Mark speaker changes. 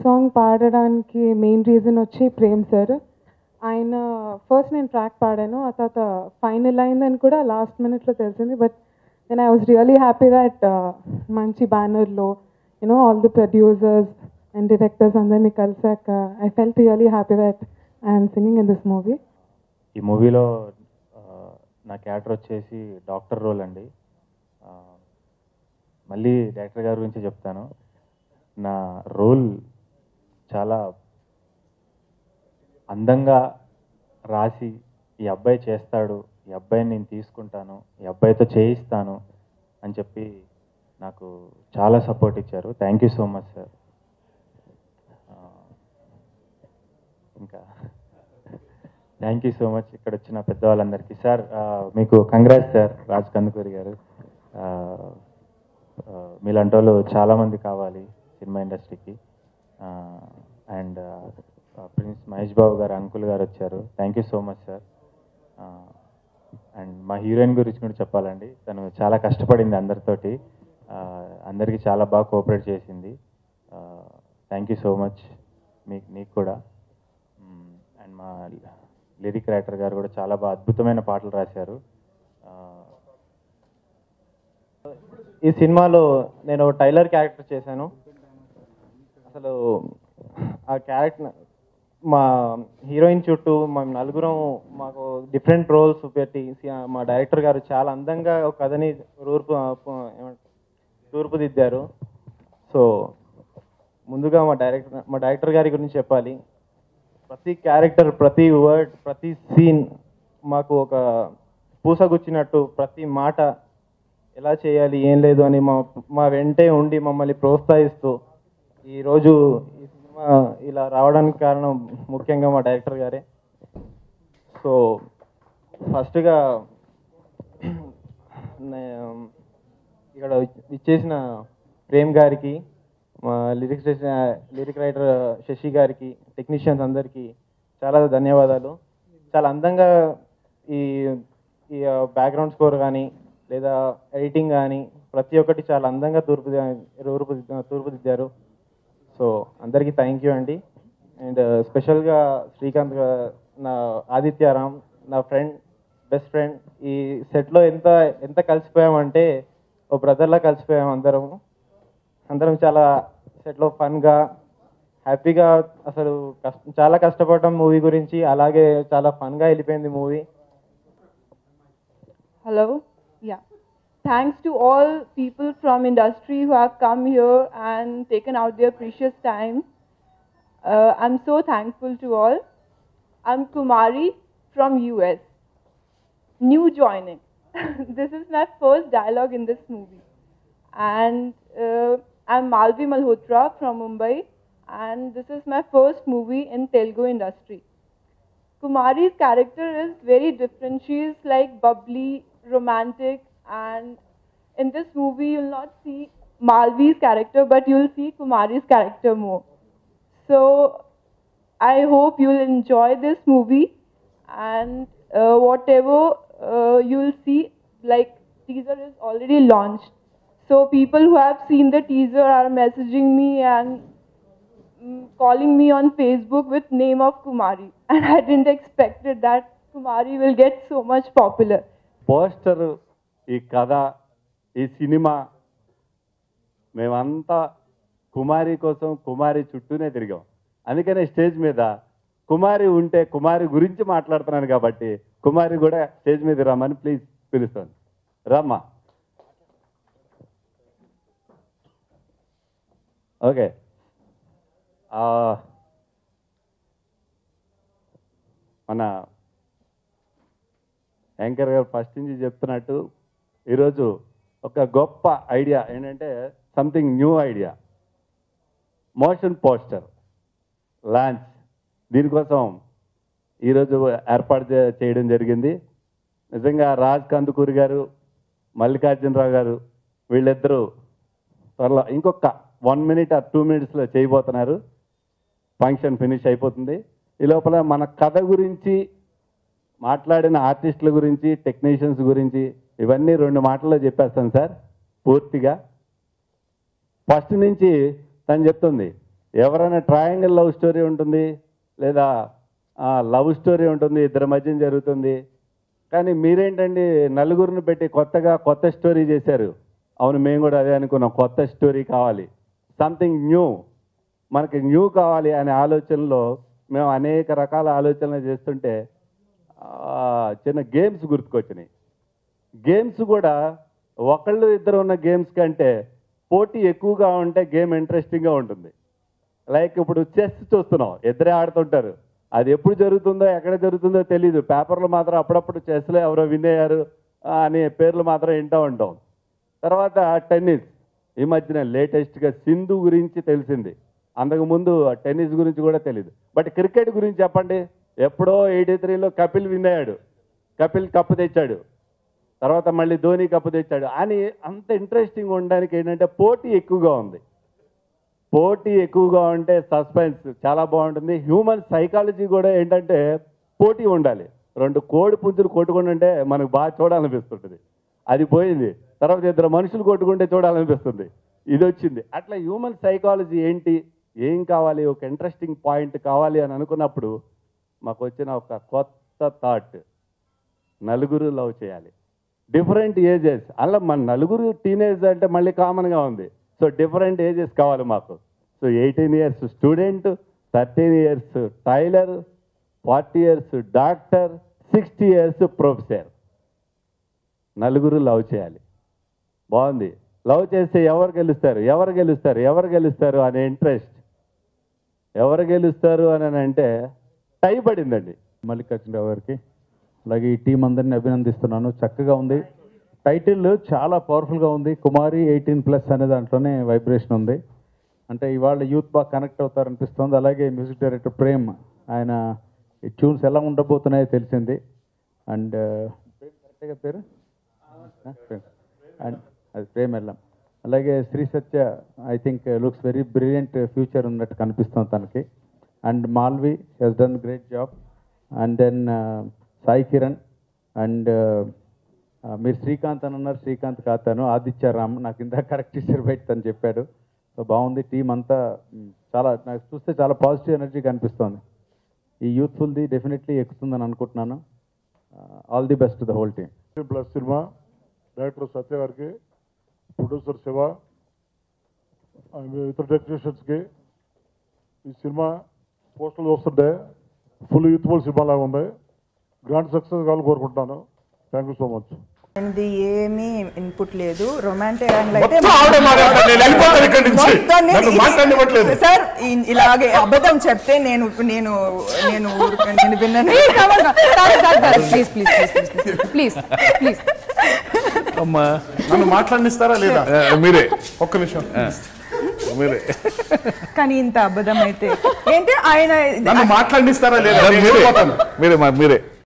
Speaker 1: Song పాడడానికి main reason వచ్చి Prem sir ఆయన ఫస్ట్ నేను ట్రాక్ పాడాను ఆ తర్వాత ఫైనల్ అయిందని కూడా లాస్ట్ మినిట్లో తెలిసింది but then I was really happy that మంచి బ్యానర్లో you know all the producers and directors అందరినీ కలిసాక I felt really happy that I'm singing in this movie
Speaker 2: ఈ మూవీలో ఆ, నా క్యారెక్టర్ వచ్చేసి డాక్టర్ రోల్ అండి ఆ, మళ్ళీ డైరెక్టర్ గారి గురించి చెప్తాను నా రోల్ చాలా అందంగా రాసి ఈ అబ్బాయి చేస్తాడు ఈ అబ్బాయిని నేను తీసుకుంటాను ఈ అబ్బాయితో చేయిస్తాను అని చెప్పి నాకు చాలా సపోర్ట్ ఇచ్చారు thank you so much sir ఇంకా థ్యాంక్ యూ సో మచ్ ఇక్కడ వచ్చిన పెద్దవాళ్ళందరికీ సార్ ఆ, మీకు కంగ్రాట్స్ సార్ రాజ్ కందుకూరి గారు ఆ, ఆ, మీలాంటి వాళ్ళు చాలామంది కావాలి సినిమా ఇండస్ట్రీకి అండ్ ప్రిన్స్ మహేష్ బాబు గారు అంకుల్ గారు వచ్చారు thank you so much sir and మా హీరోయిన్ గురించి కూడా చెప్పాలండి తను చాలా కష్టపడింది అందరితోటి ఆ, అందరికీ చాలా బాగా కోఆపరేట్ చేసింది థ్యాంక్ యూ సో మచ్ మీకు నీకు కూడా అండ్ మా లిరిక్ రైటర్ గారు కూడా చాలా బాగా అద్భుతమైన పాటలు రాశారు ఆ,
Speaker 3: ఈ సినిమాలో నేను టైలర్ క్యారెక్టర్ చేశాను అసలు ఆ క్యారెక్టర్ మా హీరోయిన్ చుట్టూ మేము నలుగురం మాకు డిఫరెంట్ రోల్స్ పెట్టి సి- మా డైరెక్టర్ గారు చాలా అందంగా ఒక కథని రూర్పు ఏమంటారు రూపుదిద్దారు సో ముందుగా మా డైరెక్టర్ మా డైరెక్టర్ గారి గురించి చెప్పాలి ప్రతి క్యారెక్టర్ ప్రతి వర్డ్ ప్రతి సీన్ మాకు ఒక పూసగుచ్చినట్టు ప్రతి మాట ఎలా చేయాలి ఏం లేదు అని మా మా వెంటే ఉండి మమ్మల్ని ప్రోత్సహిస్తూ ఈరోజు ఈ సినిమా ఇలా రావడానికి కారణం ముఖ్యంగా మా డైరెక్టర్ గారే సో ఫస్ట్గా నే- ఇక్కడ ఇచ్చేసిన ప్రేమ్ గారికి మా లిరిక్స్ లిరిక్ రైటర్ శశి గారికి టెక్నీషియన్స్ అందరికీ చాలా ధన్యవాదాలు చాలా అందంగా ఈ ఈ బ్యాక్గ్రౌండ్ స్కోర్ కానీ లేదా ఎడిటింగ్ కానీ ప్రతి ఒక్కటి చాలా అందంగా తూర్పు తూర్పు తూర్పుదిద్దారు సో అందరికీ థ్యాంక్ యూ అండి అండ్ స్పెషల్గా శ్రీకాంత్ గా- నా ఆదిత్యారామ్ నా ఫ్రెండ్ బెస్ట్ ఫ్రెండ్ ఈ సెట్లో ఎంత ఎంత కలిసిపోయామంటే ఓ బ్రదర్లా కలిసిపోయాం అందరం అందరం చాలా సెట్లో ఫన్గా హ్యాపీగా అసలు కష్ట చాలా కష్టపడ్డాం మూవీ గురించి అలాగే చాలా ఫన్గా వెళ్ళిపోయింది movie
Speaker 4: Hello. Yeah. Thanks to all people from industry who have come here and taken out their precious time. Uh, I'm so thankful to all. I'm Kumari from US. New joining. this is my first dialogue in this movie. And uh, I'm Malvi Malhotra from Mumbai. And this is my first movie in Telugu industry. Kumari's character is very different. She is like bubbly, romantic, and in this movie you'll not see Malvi's character, but you'll see Kumari's character more. So I hope you'll enjoy this movie, and uh, whatever uh, you'll see, like teaser is already launched. So people who have seen the teaser are messaging me and mm, calling me on Facebook with name of Kumari, and I didn't expect it that Kumari will get so much popular.
Speaker 5: Poster ఈ కథ ఈ cinema మేమంతా కుమారి కోసం కుమారి చుట్టూనే తిరిగాం అందుకనే stage మీద కుమారి ఉంటే కుమారి గురించి మాట్లాడుతున్నాను కాబట్టి కుమారి కూడా స్టేజ్ మీద రమ్మని ప్లీజ్ పిలుస్తాను రమ్మా ఓకే ఆ, మన యాంకర్ గారు ఫస్ట్ నుంచి చెప్తున్నట్టు ఈరోజు ఒక గొప్ప ఐడియా ఏంటంటే something new idea motion poster launch దీనికోసం ఈరోజు ఏర్పాటు చే- చేయడం జరిగింది నిజంగా రాజ్ కందుకూరి గారు మల్లికార్జునరావు గారు వీళ్ళిద్దరూ త్వరలో ఇంకొక వన్ మినిట్ ఆర్ టూ మినిట్స్లో చేయబోతున్నారు ఫంక్షన్ ఫినిష్ అయిపోతుంది ఈ లోపల మన కథ గురించి మాట్లాడిన ఆర్టిస్టుల గురించి టెక్నీషియన్స్ గురించి ఇవన్నీ రెండు మాటల్లో చెప్పేస్తాను సార్ పూర్తిగా ఫస్ట్ నుంచి తను చెప్తుంది ఎవరైనా ట్రయాంగిల్ లవ్ స్టోరీ ఉంటుంది లేదా లవ్ స్టోరీ ఉంటుంది ఇద్దరి మధ్య జరుగుతుంది కానీ మీరేంటండి నలుగురిని పెట్టి కొత్తగా కొత్త స్టోరీ చేశారు అవును మేము కూడా అదే అనుకున్నాం కొత్త స్టోరీ కావాలి సంథింగ్ న్యూ మనకి న్యూ కావాలి అనే ఆలోచనలో మేము అనేక రకాల ఆలోచనలు చేస్తుంటే ఆ, చిన్న గేమ్స్ గుర్తుకొచ్చినాయి గేమ్స్ కూడా ఒకళ్ళు ఇద్దరు ఉన్న గేమ్స్ కంటే పోటీ ఎక్కువగా ఉంటే గేమ్ ఇంట్రెస్టింగ్గా ఉంటుంది లైక్ ఇప్పుడు చెస్ చూస్తున్నాం ఇద్దరే ఆడుతుంటారు అది ఎప్పుడు జరుగుతుందో ఎక్కడ జరుగుతుందో తెలియదు పేపర్లు మాత్రం అప్పుడప్పుడు చెస్లో ఎవరో విన్ అయ్యారు ఆ, అనే పేర్లు మాత్రం వింటూ ఉంటాం తర్వాత టెన్నిస్ ఈ మధ్యన లేటెస్ట్గా సింధు గురించి తెలిసింది అంతకుముందు టెన్నిస్ గురించి కూడా తెలియదు బట్ క్రికెట్ గురించి చెప్పండి ఎప్పుడో ఎయిటీ త్రీలో కపిల్ విన్ అయ్యాడు కపిల్ కప్పు తెచ్చాడు తర్వాత మళ్ళీ ధోని కప్పు తెచ్చాడు అని అంత ఇంట్రెస్టింగ్ ఉండడానికి ఏంటంటే పోటీ ఎక్కువగా ఉంది పోటీ ఎక్కువగా ఉంటే సస్పెన్స్ చాలా బాగుంటుంది హ్యూమన్ సైకాలజీ కూడా ఏంటంటే పోటీ ఉండాలి రెండు కోడి పుంజులు కొట్టుకుంటుంటే మనకు బాగా చూడాలనిపిస్తుంటుంది అది పోయింది తర్వాత ఇద్దరు మనుషులు కొట్టుకుంటే చూడాలనిపిస్తుంది ఇది వచ్చింది అట్లా హ్యూమన్ సైకాలజీ ఏంటి ఏం కావాలి ఒక ఇంట్రెస్టింగ్ పాయింట్ కావాలి అని అనుకున్నప్పుడు మాకు వచ్చిన ఒక కొత్త థాట్ నలుగురు లవ్ చేయాలి డిఫరెంట్ ఏజెస్ అలా మన నలుగురు టీనేజ్ అంటే మళ్ళీ కామన్గా ఉంది సో డిఫరెంట్ ఏజెస్ కావాలి మాకు so eighteen years student thirteen years tailor forty years doctor sixty years professor నలుగురు లవ్ చేయాలి బాగుంది లవ్ చేస్తే ఎవరు గెలుస్తారు ఎవరు గెలుస్తారు ఎవరు గెలుస్తారు అనే ఇంట్రెస్ట్ ఎవరు గెలుస్తారు అని అంటే టై పడిందండి
Speaker 6: మల్లికార్జునరావు గారికి అలాగే ఈ టీం అందరిని అభినందిస్తున్నాను చక్కగా ఉంది టైటిల్ చాలా పవర్ఫుల్గా ఉంది కుమారి ఎయిటీన్ ప్లస్ అనే దాంట్లోనే వైబ్రేషన్ ఉంది అంటే ఇవాళ యూత్ బాగా కనెక్ట్ అవుతారనిపిస్తుంది అలాగే మ్యూజిక్ డైరెక్టర్ ప్రేమ్ ఆయన ఈ ట్యూన్స్ ఎలా ఉండబోతున్నాయో తెలిసింది అండ్ కరెక్ట్గా పేరు అండ్ అది ప్రేమ్ వెళ్ళాం అలాగే Sri Satya I think looks very brilliant future ఉన్నట్టు కనిపిస్తుంది తనకి and Malvi he's done great job and then Sai Kiran and మీరు శ్రీకాంత్ అని అన్నారు శ్రీకాంత్ కాతాను ఆదిత్య రామ్ నాకు ఇందాక కరెక్ట్ ఇచ్చారు బయట అని చెప్పాడు సో బాగుంది టీం అంతా మ్, చాలా నాకు చూస్తే చాలా పాజిటివ్ ఎనర్జీ కనిపిస్తోంది ఈ యూత్ఫుల్ది డెఫినెట్లీ ఎక్కుతుందని అనుకుంటున్నాను all the best the whole team
Speaker 7: plus cinema director Satya గారికి ప్రొడ్యూసర్ శివ ఆ, ఇతర టెక్నీషియన్స్కి ఈ సినిమా పోస్టర్లు చూస్తుంటే ఫుల్ యూత్ఫుల్ సినిమా లాగా ఉంది గ్రాండ్ సక్సెస్ కావాలని కోరుకుంటున్నాను థ్యాంక్ యూ సో మచ్
Speaker 8: ఇది ఏమీ ఇన్పుట్ లేదు రొమాంటిక్ యాంగిల్ అయితే
Speaker 9: మొత్తం ఆవిడే మాట్లాడతారు. నేను వెళ్ళిపోతాను ఇక్కడి నుంచి.
Speaker 8: మొత్తం నేను-
Speaker 9: నన్ను మాట్లాడనివ్వట్లేదు.
Speaker 8: సార్ ఈ- ఇలాగే అబద్ధం చెప్తే నేను నేను నేను ఊరుకు- నేను విన్నాను
Speaker 10: ప్లీజ్ ప్లీజ్ ప్లీజ్ ప్లీజ్
Speaker 9: అమ్మా నన్ను మాట్లాడిస్తారా లేదా మీరే ఒక్క నిమిషం మీరే
Speaker 8: కానీ ఇంత అబద్ధం అయితే ఏంటి ఆయన
Speaker 9: నన్ను మాట్లాడిస్తారా లేదా నేను వెళ్ళిపోతాను. మీరే మా- మీరే